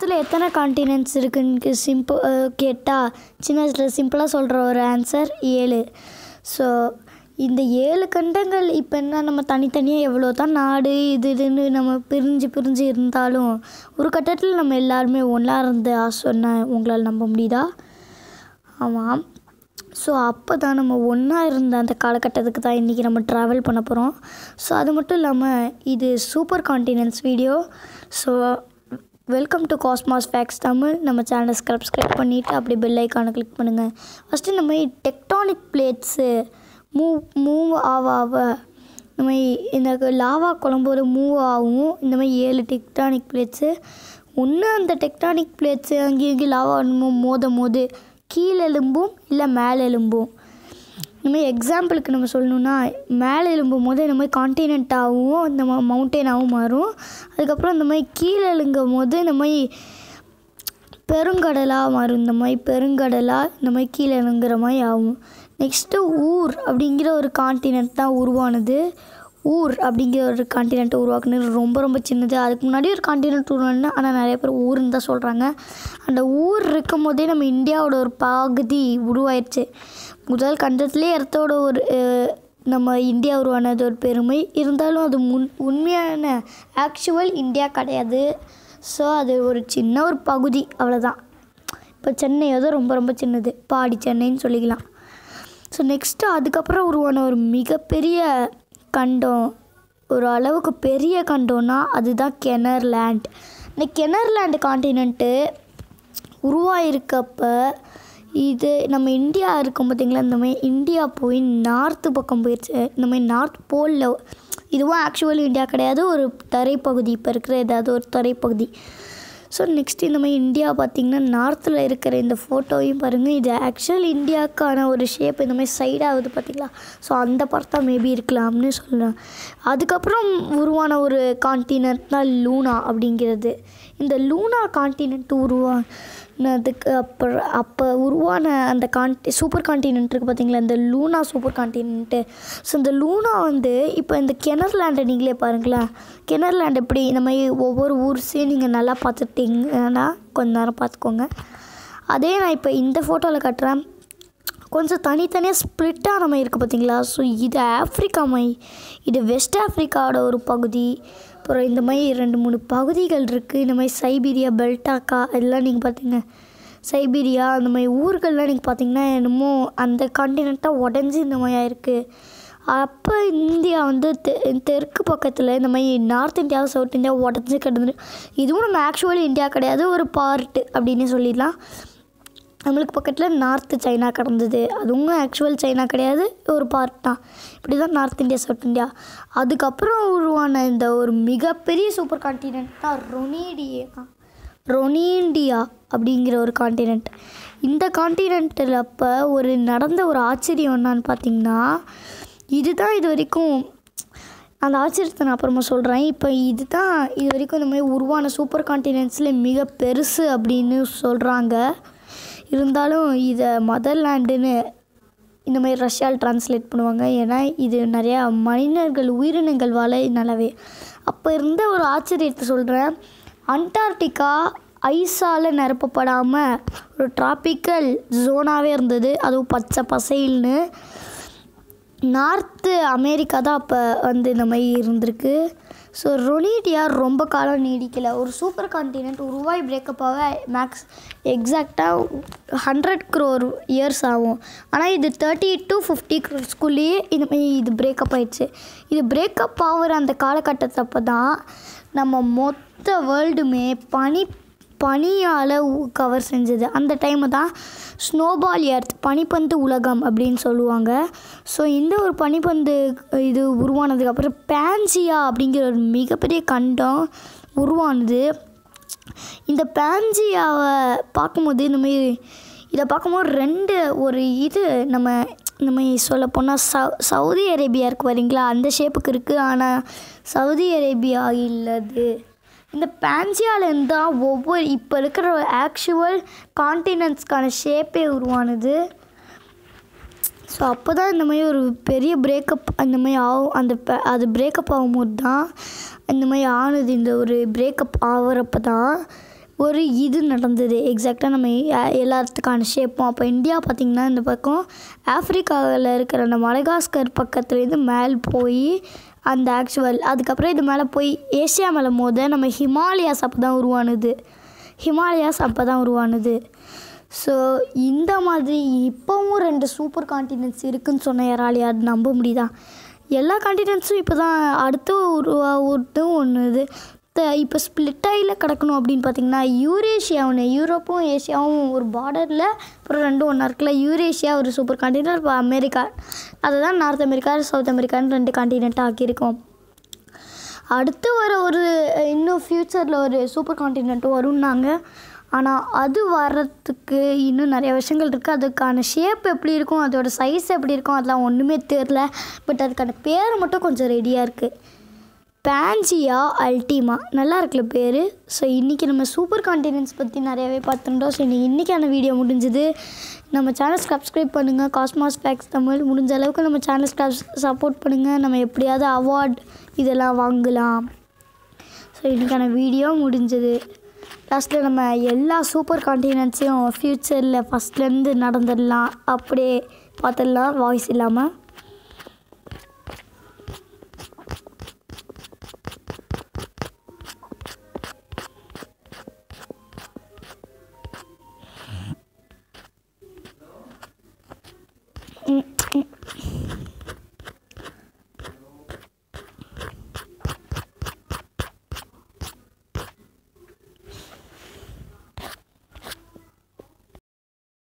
உலகத்தில் எத்தனை காண்டினென்ட்ஸ் இருக்குன்னு சிம்பிள் கேட்டால் சின்ன வயசில் சிம்பிளாக சொல்கிற ஒரு ஆன்சர் ஏழு ஸோ இந்த ஏழு கண்டங்கள் இப்போ என்ன நம்ம தனித்தனியாக எவ்வளோ தான் நாடு இது இதுன்னு நம்ம பிரிஞ்சு பிரிஞ்சு இருந்தாலும் ஒரு கட்டத்தில் நம்ம எல்லாருமே ஒன்றா இருந்து சொன்ன உங்களால் நம்ப முடியுதா ஆமாம் ஸோ அப்போ தான் நம்ம ஒன்றா இருந்த அந்த காலகட்டத்துக்கு தான் இன்றைக்கி நம்ம ட்ராவல் பண்ண போகிறோம் ஸோ அது மட்டும் இல்லாமல் இது super continents video so welcome to cosmos facts Tamil நம்ம சேனலை சப்ஸ்கிரைப் பண்ணிவிட்டு அப்படி பெல் ஐக்கானை கிளிக் பண்ணுங்கள் ஃபஸ்ட்டு இந்த மாதிரி டெக்டானிக் பிளேட்ஸு மூவ் மூவ் ஆக ஆக இந்த மாதிரி இந்த லாவா குழம்போது மூவ் ஆகும் இந்த மாதிரி ஏழு டெக்டானிக் பிளேட்ஸு ஒன்று அந்த டெக்டானிக் பிளேட்ஸு அங்கேயும் இங்கேயும் லாவா மோதும் போது கீழே எலும்பும் இல்லை மேலே எலும்பும் இந்த மாதிரி எக்ஸாம்பிளுக்கு நம்ம சொல்லணுன்னா மேலே எழும்பும் போது இந்த மாதிரி காண்டினென்ட்டாகவும் இந்த மா மவுண்டெயினாகவும் மாறும் அதுக்கப்புறம் இந்த மாதிரி கீழே எழுங்கும் போது இந்த மாதிரி பெருங்கடலாக மாறும் இந்த மாதிரி பெருங்கடலாக இந்த மாதிரி கீழே இறங்குற மாதிரி ஆகும் நெக்ஸ்ட்டு ஊர் அப்படிங்கிற ஒரு காண்டினென்ட் தான் உருவானது ஊர் அப்படிங்கிற ஒரு காண்டினென்ட்டை உருவாக்குனது ரொம்ப ரொம்ப சின்னது அதுக்கு முன்னாடி ஒரு காண்டினென்ட் உருவானது ஆனால் நிறைய பேர் ஊருன்னு தான் சொல்கிறாங்க அந்த ஊர் இருக்கும் போதே நம்ம இந்தியாவோட ஒரு பகுதி உருவாயிடுச்சு முதல் கண்டத்துலேயே இடத்தோட ஒரு அஹ், நம்ம இந்தியா உருவானது ஒரு பெருமை இருந்தாலும் அது முன் உண்மையான ஆக்சுவல் இந்தியா கிடையாது ஸோ அது ஒரு சின்ன ஒரு பகுதி அவ்வளோதான் இப்போ சென்னை வந்து ரொம்ப ரொம்ப சின்னது பாடி சென்னைன்னு சொல்லிக்கலாம் ஸோ நெக்ஸ்ட்டு அதுக்கப்புறம் உருவான ஒரு மிகப்பெரிய கண்டம் ஒரு அளவுக்கு பெரிய கண்டம்னா அதுதான் கெனர்லேண்ட் இந்த கெனர்லேண்ட் காண்டினென்ட்டு உருவாயிருக்கப்ப இது நம்ம இந்தியா இருக்கும் பார்த்தீங்களா இந்த மாதிரி இந்தியா போய் நார்த்து பக்கம் போயிடுச்சு இந்த மாதிரி நார்த் போலில் இதுவும் ஆக்சுவல் இந்தியா கிடையாது ஒரு தரைப்பகுதி இப்போ இருக்கிற ஏதாவது ஒரு தரைப்பகுதி ஸோ நெக்ஸ்ட் இந்த மாதிரி இந்தியா பார்த்திங்கன்னா நார்த்தில் இருக்கிற இந்த ஃபோட்டோவையும் பாருங்கள் இது ஆக்சுவல் இந்தியாவுக்கான ஒரு ஷேப் இந்த மாதிரி சைட் ஆகுது பார்த்தீங்களா ஸோ அந்த பார்ட் தான் மேபி இருக்கலாம்னு சொல்லலாம் அதுக்கப்புறம் உருவான ஒரு காண்டினென்ட் தான் லூனா அப்படிங்கிறது இந்த லூனா காண்டினென்ட் உருவானதுக்கு அப்புறம் அப்போ உருவான அந்த காண்டி சூப்பர் காண்டினென்ட் இருக்குது பார்த்தீங்களா இந்த லூனா சூப்பர் காண்டினென்ட்டு ஸோ இந்த லூனா வந்து இப்போ இந்த கெனர்லேண்டை நீங்களே பாருங்களேன் கெனர்லேண்ட் எப்படி இந்த மாதிரி ஒவ்வொரு ஊர்ஸையும் நீங்கள் நல்லா பார்த்துட்டிங்கன்னா கொஞ்ச நேரம் பார்த்துக்கோங்க அதே நான் இப்போ இந்த ஃபோட்டோவில் காட்டுறேன் கொஞ்சம் தனித்தனியாக ஸ்ப்ளிட் ஆன மாதிரி இருக்குது பார்த்தீங்களா ஸோ இது ஆஃப்ரிக்கா மை இது வெஸ்ட் ஆஃப்ரிக்காவோட ஒரு பகுதி அப்புறம் இந்த மாதிரி ரெண்டு மூணு பகுதிகள் இருக்குது இந்த மாதிரி சைபீரியா பெல்டாக்கா இதெல்லாம் நீங்கள் பார்த்தீங்க சைபீரியா அந்த மாதிரி ஊர்கள்லாம் நீங்கள் பார்த்தீங்கன்னா என்னமோ அந்த காண்டினெண்ட்டாக உடஞ்சி இந்த மாதிரி ஆயிருக்கு அப்போ இந்தியா வந்து தெ தெற்கு பக்கத்தில் இந்த மாதிரி நார்த் இந்தியா சவுத் இந்தியா உடஞ்சி கிடந்து இதுவும் நம்ம ஆக்சுவலி இந்தியா கிடையாது ஒரு பார்ட்டு அப்படின்னு சொல்லிடலாம் நம்மளுக்கு பக்கத்தில் நார்த்து சைனா கிடந்தது அதுவும் ஆக்சுவல் சைனா கிடையாது ஒரு பார்ட் தான் இப்படி தான் நார்த் இந்தியா சவுத் இந்தியா அதுக்கப்புறம் உருவான இந்த ஒரு மிகப்பெரிய சூப்பர் காண்டினென்ட் தான் ரொனீடியா ரொனீண்டியா அப்படிங்கிற ஒரு காண்டினென்ட் இந்த காண்டினென்ட்டில் அப்போ ஒரு நடந்த ஒரு ஆச்சரியம் என்னான்னு பார்த்தீங்கன்னா இதுதான் இது வரைக்கும் அந்த ஆச்சரியத்தை நான் அப்புறமா சொல்கிறேன் இப்போ இதுதான் இது வரைக்கும் இந்த மாதிரி உருவான சூப்பர் காண்டினென்ட்ஸில் மிக பெருசு அப்படின்னு சொல்கிறாங்க இருந்தாலும் இதை மதர் லேண்டுன்னு இந்த மாதிரி ரஷ்யாவில் ட்ரான்ஸ்லேட் பண்ணுவாங்க ஏன்னா இது நிறையா மனிதர்கள் உயிரினங்கள் வாழ நல்லாவே அப்போ இருந்த ஒரு ஆச்சரியத்தை சொல்கிறேன் அண்டார்டிகா ஐஸால் நிரப்பப்படாமல் ஒரு டிராபிக்கல் ஜோனாகவே இருந்தது அதுவும் பச்சை பசைல்னு நார்த்து அமெரிக்கா தான் அப்போ வந்து இந்த மாதிரி இருந்திருக்கு ஸோ ரொனீடியா ரொம்ப காலம் நீடிக்கலை ஒரு சூப்பர் காண்டினென்ட் உருவாய் பிரேக்கப் ஆக மேக்ஸ் எக்ஸாக்டாக ஹண்ட்ரட் க்ரோர் இயர்ஸ் ஆகும் ஆனால் இது தேர்ட்டி டு ஃபிஃப்டி க்ரோர்ஸ்குள்ளேயே இந்த மாதிரி இது பிரேக்கப் ஆயிடுச்சு இது பிரேக்கப் ஆகிற அந்த காலகட்டத்தப்போ தான் நம்ம மொத்த வேர்ல்டுமே பனி பனியால் கவர் செஞ்சது அந்த டைமை தான் ஸ்னோபால் எர்த் பனிப்பந்து உலகம் அப்படின்னு சொல்லுவாங்க ஸோ இந்த ஒரு பனிப்பந்து இது உருவானதுக்கப்புறம் பேன்சியா அப்படிங்கிற ஒரு மிகப்பெரிய கண்டம் உருவானது இந்த பேன்சியாவை பார்க்கும்போது இந்த மாதிரி இதை பார்க்கும்போது ரெண்டு ஒரு இது நம்ம இந்த மாதிரி சொல்ல போனால் சவு சவுதி அரேபியா இருக்கு வரீங்களா அந்த ஷேப்புக்கு இருக்குது ஆனால் சவுதி அரேபியா இல்லது இந்த பேன்சியாலேருந்து தான் ஒவ்வொரு இப்போ இருக்கிற ஆக்சுவல் காண்டினென்ட்ஸ்க்கான ஷேப்பே உருவானது ஸோ அப்போ தான் இந்த மாதிரி ஒரு பெரிய பிரேக்கப் அந்த மாதிரி ஆகும் அந்த ப- அது பிரேக்கப் ஆகும்போது தான் இந்த மாதிரி ஆனது இந்த ஒரு பிரேக்கப் ஆகிறப்ப தான் ஒரு இது நடந்தது எக்ஸாக்டாக நம்ம எ- எல்லாத்துக்கான ஷேப்பும் அப்போ இந்தியா பார்த்திங்கன்னா இந்த பக்கம் ஆஃப்ரிக்காவில் இருக்கிற அந்த மடகாஸ்கர் பக்கத்துலேருந்து மேல் போய் அந்த ஆக்சுவல் அதுக்கப்புறம் இது மேலே போய் ஏசியா மேலே மோத நம்ம ஹிமாலயாஸ் அப்போ தான் உருவானது ஹிமாலயாஸ் அப்போ தான் உருவானது ஸோ இந்த மாதிரி இப்போவும் ரெண்டு சூப்பர் காண்டினென்ட்ஸ் இருக்குன்னு சொன்ன யாராலையாவது நம்ப முடியுதா எல்லா காண்டினென்ட்ஸும் இப்போ தான் அடுத்து உருவாகிறதும் ஒன்று இது இப்போ ஸ்ப்ளிட் ஆகில கிடக்கணும் அப்படின்னு பார்த்தீங்கன்னா யூரேஷியா ஒன்று யூரோப்பும் ஏஷியாவும் ஒரு பார்டரில் அப்புறம் ரெண்டும் ஒன்றா இருக்குல்ல யூரேஷியா ஒரு சூப்பர் காண்டினென்ட் இப்போ அமெரிக்கா அதை தான் நார்த் அமெரிக்கா சவுத் அமெரிக்கான்னு ரெண்டு காண்டினென்ட்டாக ஆக்கியிருக்கோம் அடுத்து வர ஒரு இன்னும் ஃப்யூச்சரில் ஒரு சூப்பர் காண்டினென்ட் வரும்னாங்க ஆனால் அது வர்றதுக்கு இன்னும் நிறைய விஷயங்கள் இருக்குது அதுக்கான ஷேப் எப்படி இருக்கும் அதோட சைஸ் எப்படி இருக்கும் அதெல்லாம் ஒன்றுமே தெரில பட் அதுக்கான பேர் மட்டும் கொஞ்சம் ரெடியாக இருக்குது பேன்ஜியா அல்டிமா நல்லா இருக்குல்ல பேர் ஸோ இன்றைக்கி நம்ம சூப்பர் காண்டினென்ட்ஸ் பற்றி நிறையவே பார்த்துட்டோம் ஸோ இன்னைக்கு இன்றைக்கான வீடியோ முடிஞ்சுது நம்ம சேனல் சப்ஸ்கிரைப் பண்ணுங்கள் காஸ்மாஸ் ஃபேக்ஸ் தமிழ் முடிஞ்ச அளவுக்கு நம்ம சேனல் சப்போர்ட் பண்ணுங்கள் நம்ம எப்படியாவது அவார்ட் இதெல்லாம் வாங்கலாம் ஸோ இன்றைக்கான வீடியோ முடிஞ்சது லாஸ்ட்டில் நம்ம எல்லா சூப்பர் காண்டினென்ட்ஸையும் ஃப்யூச்சரில் ஃபஸ்ட்லேருந்து நடந்துடலாம் அப்படியே பார்த்துடலாம் வாய்ஸ் இல்லாமல்